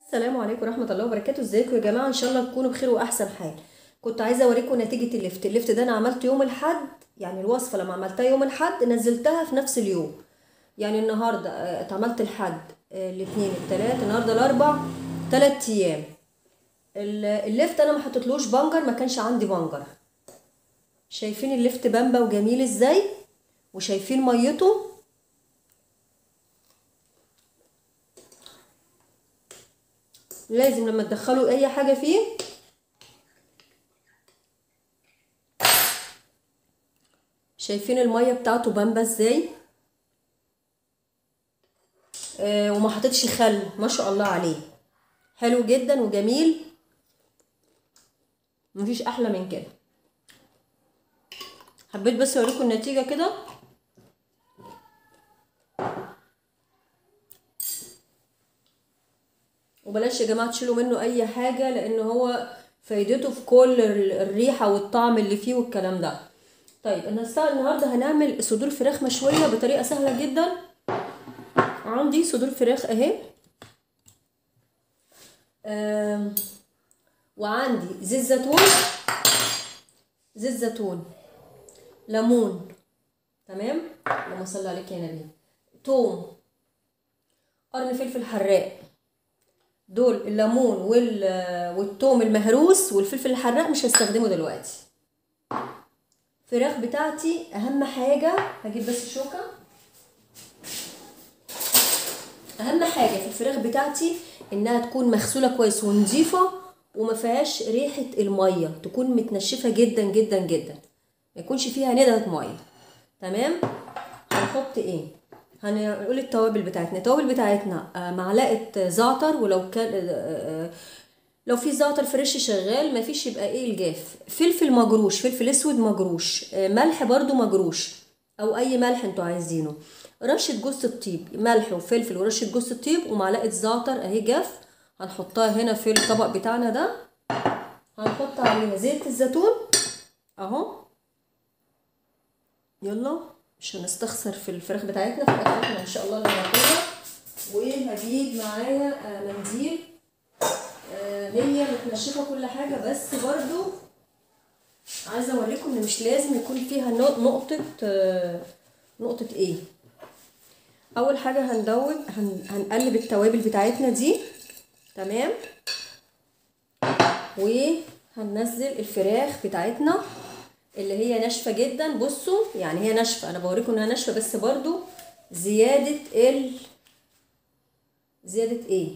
السلام عليكم ورحمة الله وبركاته ازيكم يا جماعة ان شاء الله تكونوا بخير واحسن حال كنت عايزة اوريكم نتيجة اللفت اللفت ده انا عملته يوم الحد يعني الوصفة لما عملتها يوم الحد نزلتها في نفس اليوم يعني النهاردة آه، اتعملت الحد آه، الاثنين التلات النهاردة الاربع تلات ايام ال- اللفت انا ما حطيتلوش بنجر ما كانش عندي بنجر شايفين اللفت بامبا وجميل ازاي وشايفين ميته لازم لما تدخلوا اي حاجة فيه شايفين المية بتاعته بامبا ازاي آه وما حطيتش خل ما شاء الله عليه حلو جدا وجميل مفيش احلى من كده حبيت بس اوريكم النتيجة كده وبلاش يا جماعة تشيلوا منه اي حاجة لان هو فايدته في كل ال- الريحة والطعم اللي فيه والكلام ده طيب انا الساعة النهاردة هنعمل صدور فراخ مشوية بطريقة سهلة جدا عندي صدور فراخ اهي آم، وعندي زيت زيتون زيت زيتون ليمون تمام اللهم صل عليك يا نبي توم قرن فلفل حراق دول الليمون وال والثوم المهروس والفلفل الحراق مش هستخدمه دلوقتي الفراخ بتاعتي اهم حاجه هجيب بس شوكه اهم حاجه في الفراخ بتاعتي انها تكون مغسوله كويس ونظيفه وما فيهاش ريحه الميه تكون متنشفه جدا جدا جدا ما يكونش فيها ندهه ميه تمام هنحط ايه هنقول التوابل بتاعتنا التوابل بتاعتنا آه، معلقه زعتر ولو كان آه، آه، لو في زعتر فريش شغال مفيش يبقى ايه الجاف فلفل مجروش فلفل اسود مجروش آه، ملح برضو مجروش او اي ملح انتوا عايزينه رشة جوز الطيب ملح وفلفل ورشة جوز الطيب ومعلقة زعتر اهي جاف هنحطها هنا في الطبق بتاعنا ده هنحط عليها زيت الزيتون اهو يلا مش هنستخسر في الفراخ بتاعتنا في اكلتنا ان شاء الله اللي هناكلها وهجيب معايا آه، منديل آه، هي متنشفه كل حاجه بس برضو عايزه اوريكم ان مش لازم يكون فيها نق- نقطه آه، نقطه ايه اول حاجه هندوب هن- هنقلب التوابل بتاعتنا دي تمام وهننزل الفراخ بتاعتنا اللي هي ناشفه جدا بصوا يعني هي ناشفه انا بوريكم انها ناشفه بس برضو زياده ال زياده ايه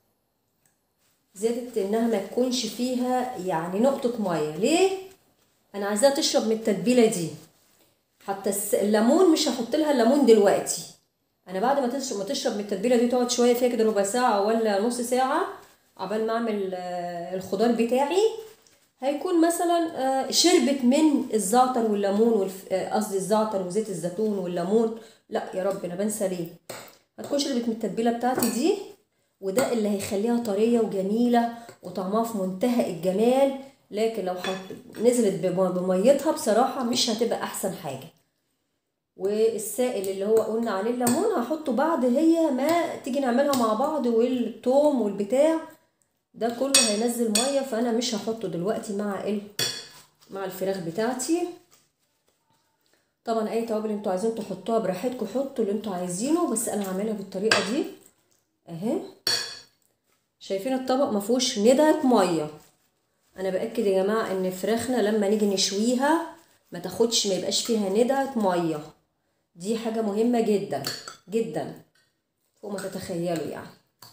زيادة انها ما تكونش فيها يعني نقطة مية ليه انا عايزاها تشرب من التتبيلة دي حتى الس- الليمون مش هحط لها الليمون دلوقتي انا بعد ما تشرب ما تشرب من التتبيلة دي تقعد شوية فيها كده ربع ساعة ولا نص ساعة عبال ما اعمل آه، الخضار بتاعي هيكون مثلا آه، شربت من الزعتر والليمون والف- آه، قصدي الزعتر وزيت الزيتون والليمون لا يا رب انا بنسى ليه هتكون شربت من التتبيله بتاعتي دي وده اللي هيخليها طريه وجميله وطعمها في منتهى الجمال لكن لو حط... نزلت بم- بميتها بصراحه مش هتبقى احسن حاجه والسائل اللي هو قلنا عليه الليمون هحطه بعد هي ما تيجي نعملها مع بعض والثوم والبتاع ده كله هينزل ميه فانا مش هحطه دلوقتي مع ال... مع الفراخ بتاعتي طبعا اي توابل انتوا عايزين تحطوها براحتكم حطوا اللي انتوا عايزينه بس انا هعملها بالطريقه دي اهي شايفين الطبق ما فيهوش ندهه ميه انا باكد يا جماعه ان فراخنا لما نيجي نشويها ما تاخدش ما يبقاش فيها ندهه ميه دي حاجه مهمه جدا جدا فوق ما تتخيلوا يعني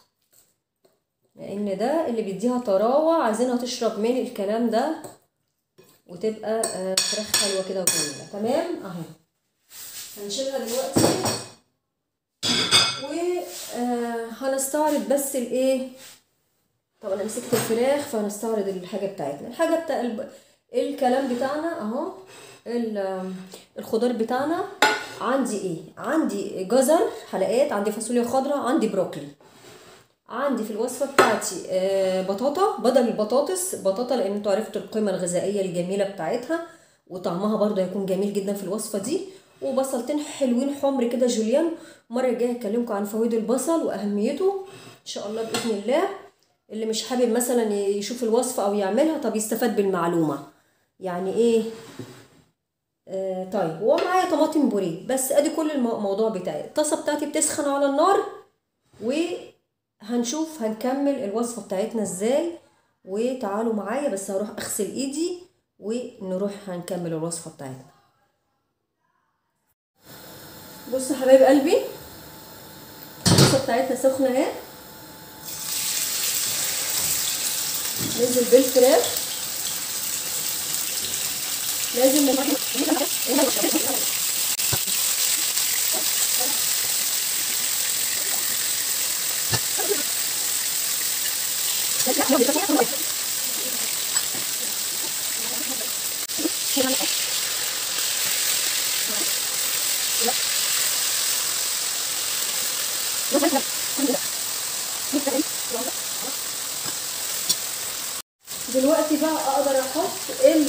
لان ده اللي بيديها طراوه عايزينها تشرب من الكلام ده وتبقى آه، فراخ حلوه كده وجميله تمام اهو هنشيلها دلوقتي وهنستعرض بس الايه طب انا مسكت الفراخ فهنستعرض الحاجه بتاعتنا الحاجه بتاع الب... الكلام بتاعنا اهو ال- الخضار بتاعنا عندي ايه عندي جزر حلقات عندي فاصوليا خضراء عندي بروكلي عندي في الوصفه بتاعتي آه، بطاطا بدل البطاطس بطاطا لان انتوا عرفتوا القيمه الغذائيه الجميله بتاعتها وطعمها برضه هيكون جميل جدا في الوصفه دي وبصلتين حلوين حمر كده جوليان المره الجايه هكلمكم عن فوائد البصل واهميته ان شاء الله باذن الله اللي مش حابب مثلا يشوف الوصفة او يعملها طب يستفاد بالمعلومة يعني ايه آه طيب هو معايا طماطم بوريه بس ادي كل الموضوع بتاعي الطاسة بتاعتي بتسخن على النار وهنشوف هنكمل الوصفة بتاعتنا ازاي وتعالوا معايا بس هروح اغسل ايدي ونروح هنكمل الوصفة بتاعتنا بصوا يا حبايب قلبي الطاسة بتاعتنا سخنة اهي ننزل بالفراخ لازم دلوقتي بقى اقدر احط ال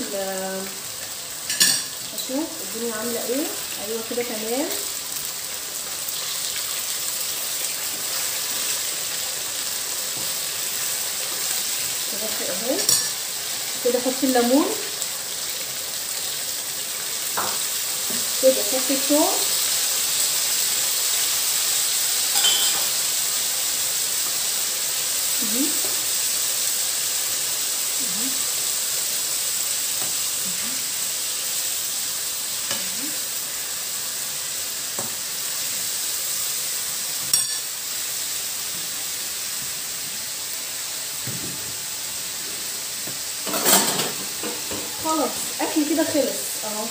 اشوف الدنيا عامله ايه ايوه كده تمام كده اهي كده احط الليمون كده احط الثوم خلاص اكل كده خلص اهو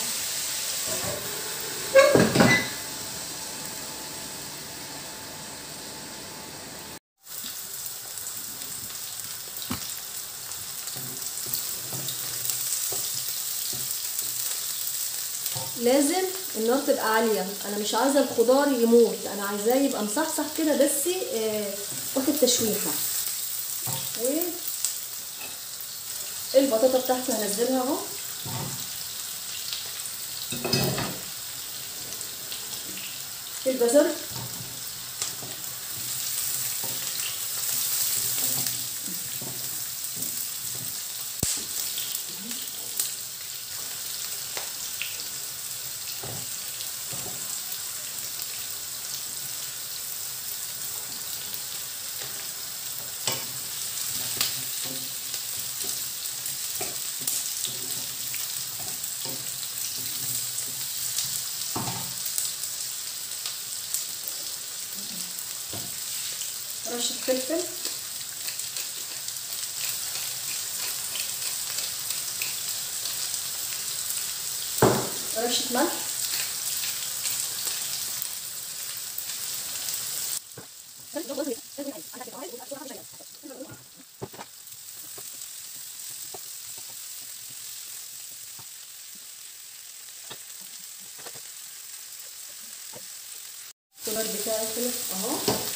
لازم النار تبقى عاليه انا مش عايزه الخضار يموت انا عايزاه يبقى مصحصح كده بس آه واخد تشويحه و البطاطا بتاعتي هنزلها اهو الجزر رشة فلفل رشة ملح الخضار بتاعي خلص اهو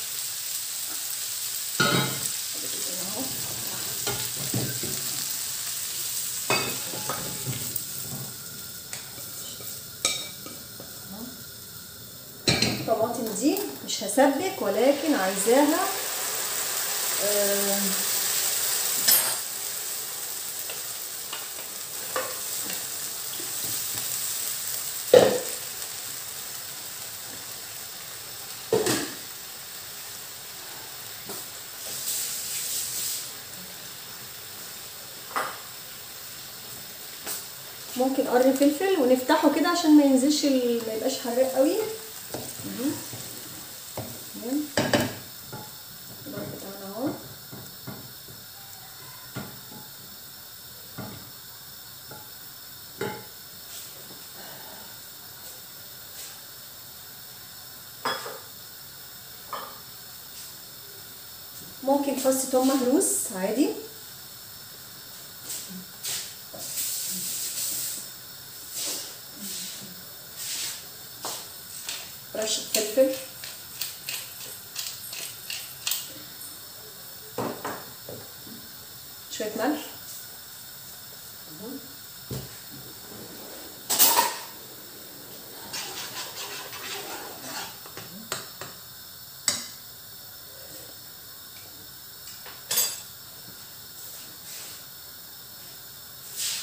الطماطم دي مش هسبك ولكن عايزاها آه ممكن قرن فلفل ونفتحه كده عشان ما ينزلش ال- ما يبقاش حراق قوي مهم. تمام الخضار بتاعنا اهو ممكن فص توم مهروس عادي رشة فلفل شوية ملح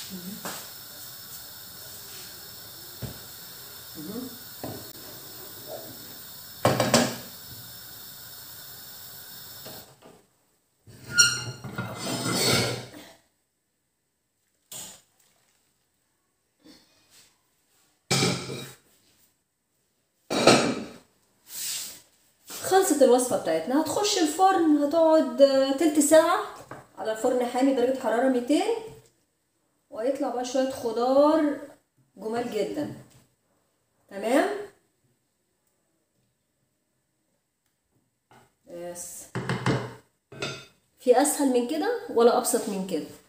خلصت الوصفة بتاعتنا هتخش الفرن هتقعد آه، تلت ساعة على الفرن حامي درجة حرارة 200 وهيطلع بقى شوية خضار جمال جدا تمام بس في اسهل من كده ولا ابسط من كده